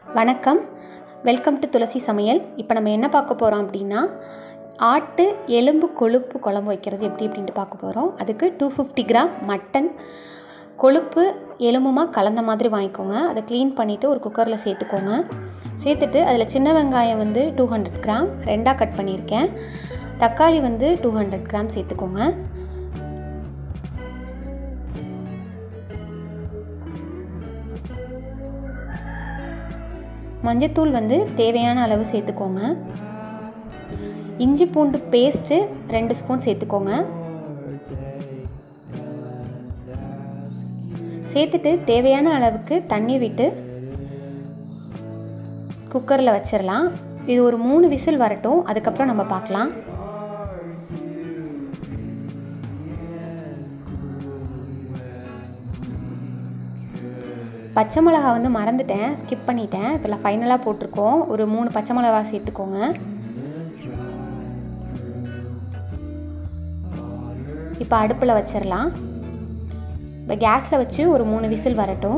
வணக்கம் welcome to துளசி சமையல் இப்போ நம்ம என்ன பார்க்க போகிறோம் அப்படின்னா ஆட்டு எலும்பு கொழுப்பு குழம்பு வைக்கிறது எப்படி அப்படின்ட்டு பார்க்க போகிறோம் அதுக்கு டூ ஃபிஃப்டி கிராம் மட்டன் கொழுப்பு எலும்புமா கலந்த மாதிரி வாங்கிக்கோங்க அதை க்ளீன் பண்ணிவிட்டு ஒரு குக்கரில் சேர்த்துக்கோங்க சேர்த்துட்டு அதில் சின்ன வெங்காயம் வந்து டூ ஹண்ட்ரட் கிராம் ரெண்டாக கட் பண்ணியிருக்கேன் தக்காளி வந்து டூ ஹண்ட்ரட் கிராம் சேர்த்துக்கோங்க மஞ்சத்தூள் வந்து தேவையான அளவு சேர்த்துக்கோங்க இஞ்சி பூண்டு பேஸ்ட்டு ரெண்டு ஸ்பூன் சேர்த்துக்கோங்க சேர்த்துட்டு தேவையான அளவுக்கு தண்ணி விட்டு குக்கரில் வச்சிடலாம் இது ஒரு மூணு விசில் வரட்டும் அதுக்கப்புறம் நம்ம பார்க்கலாம் பச்சை மிளகா வந்து மறந்துட்டேன் ஸ்கிப் பண்ணிட்டேன் இப்போ ஃபைனலாக போட்டிருக்கோம் ஒரு மூணு பச்சை மிளகா சேர்த்துக்கோங்க இப்போ அடுப்பில் வச்சிடலாம் இப்போ கேஸில் வச்சு ஒரு மூணு விசில் வரட்டும்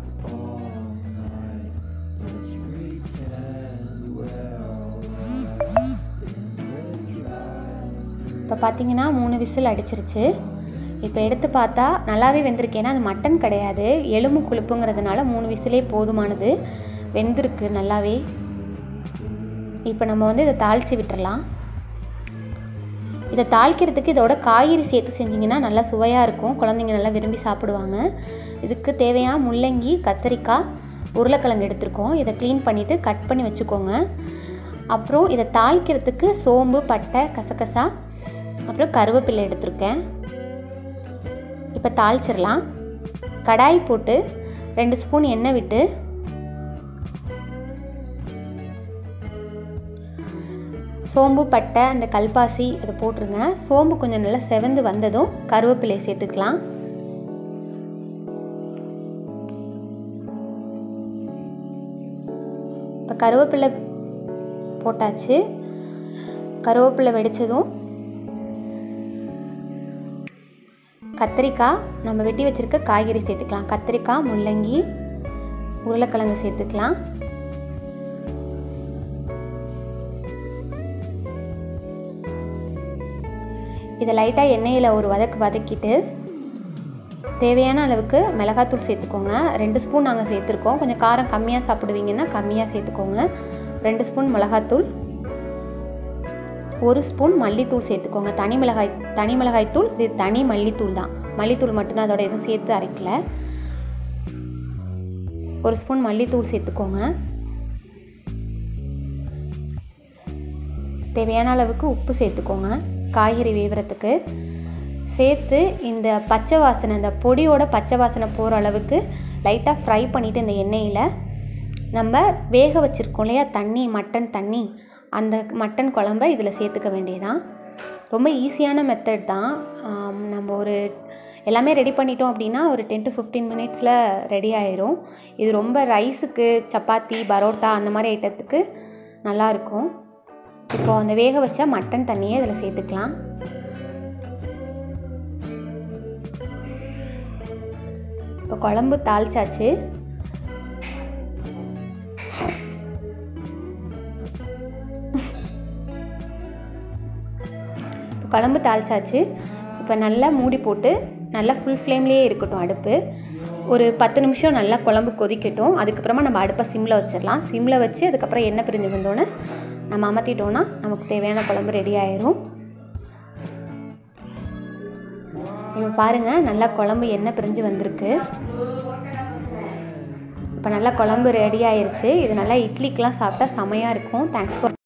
இப்போ பார்த்தீங்கன்னா மூணு விசில் அடிச்சிருச்சு இப்போ எடுத்து பார்த்தா நல்லாவே வெந்திருக்கு ஏன்னா அது மட்டன் கிடையாது எலும்பு கொழுப்புங்கிறதுனால மூணு விசிலே போதுமானது வெந்திருக்கு நல்லாவே இப்போ நம்ம வந்து இதை தாளித்து விட்டுறலாம் இதை தாளிக்கிறதுக்கு இதோட காய்கறி சேர்த்து செஞ்சிங்கன்னா நல்லா சுவையாக இருக்கும் குழந்தைங்க நல்லா விரும்பி சாப்பிடுவாங்க இதுக்கு தேவையான முள்ளங்கி கத்திரிக்காய் உருளைக்கிழங்கு எடுத்திருக்கோம் இதை க்ளீன் பண்ணிவிட்டு கட் பண்ணி வச்சுக்கோங்க அப்புறம் இதை தாளிக்கிறதுக்கு சோம்பு பட்டை கசகசா அப்புறம் கருவேப்பிலை எடுத்திருக்கேன் இப்போ தாளிச்சிடலாம் கடாய் போட்டு ரெண்டு ஸ்பூன் எண்ணெய் விட்டு சோம்பு பட்டை அந்த கல்பாசி அதை போட்டுருங்க சோம்பு கொஞ்சம் நல்லா செவந்து வந்ததும் கருவேப்பிலையை சேர்த்துக்கலாம் இப்போ கருவேப்பிலை போட்டாச்சு கருவேப்பிலை வெடித்ததும் கத்திரிக்காய் நம்ம வெட்டி வச்சுருக்க காய்கறி சேர்த்துக்கலாம் கத்திரிக்காய் முள்ளங்கி உருளைக்கிழங்கு சேர்த்துக்கலாம் இதை லைட்டாக எண்ணெயில் ஒரு வதக்கு வதக்கிட்டு தேவையான அளவுக்கு மிளகாத்தூள் சேர்த்துக்கோங்க ரெண்டு ஸ்பூன் நாங்கள் சேர்த்துருக்கோம் கொஞ்சம் காரம் கம்மியாக சாப்பிடுவீங்கன்னா கம்மியாக சேர்த்துக்கோங்க ரெண்டு ஸ்பூன் மிளகாத்தூள் ஒரு ஸ்பூன் மல்லித்தூள் சேர்த்துக்கோங்க தனி மிளகாய் தனி மிளகாய்த்தூள் இது தனி மல்லித்தூள் தான் மல்லித்தூள் மட்டும்தான் அதோட எதுவும் சேர்த்து அரைக்கல ஒரு ஸ்பூன் மல்லித்தூள் சேர்த்துக்கோங்க தேவையான அளவுக்கு உப்பு சேர்த்துக்கோங்க காய்கறி வேவுறதுக்கு சேர்த்து இந்த பச்சை வாசனை இந்த பொடியோட பச்சை வாசனை போகிற அளவுக்கு லைட்டாக ஃப்ரை பண்ணிவிட்டு இந்த எண்ணெயில் நம்ம வேக வச்சுருக்கோம் இல்லையா தண்ணி மட்டன் தண்ணி அந்த மட்டன் குழம்ப இதில் சேர்த்துக்க வேண்டியதான் ரொம்ப ஈஸியான மெத்தட் தான் நம்ம ஒரு எல்லாமே ரெடி பண்ணிட்டோம் அப்படின்னா ஒரு டென் டு ஃபிஃப்டீன் மினிட்ஸில் ரெடி ஆயிரும் இது ரொம்ப ரைஸுக்கு சப்பாத்தி பரோட்டா அந்த மாதிரி ஐட்டத்துக்கு நல்லாயிருக்கும் இப்போது அந்த வேக வச்ச மட்டன் தண்ணியை இதில் சேர்த்துக்கலாம் இப்போ குழம்பு தாளிச்சாச்சு இப்போ குழம்பு தாளிச்சாச்சு இப்போ நல்லா மூடி போட்டு நல்லா ஃபுல் ஃப்ளேம்லேயே இருக்கட்டும் அடுப்பு ஒரு பத்து நிமிஷம் நல்லா குழம்பு கொதிக்கட்டும் அதுக்கப்புறமா நம்ம அடுப்பை சிம்மில் வச்சிடலாம் சிம்மில் வச்சு அதுக்கப்புறம் எண்ணெய் பிரிஞ்சு வந்தோடனே நம்ம அமர்த்திட்டோன்னா நமக்கு தேவையான குழம்பு ரெடி ஆயிரும் இப்போ பாருங்கள் நல்லா குழம்பு எண்ணெய் பிரிஞ்சு வந்திருக்கு இப்போ நல்லா குழம்பு ரெடி ஆயிருச்சு இது நல்லா இட்லிக்கெலாம் சாப்பிட்டா செமையாக இருக்கும் தேங்க்ஸ் ஃபார்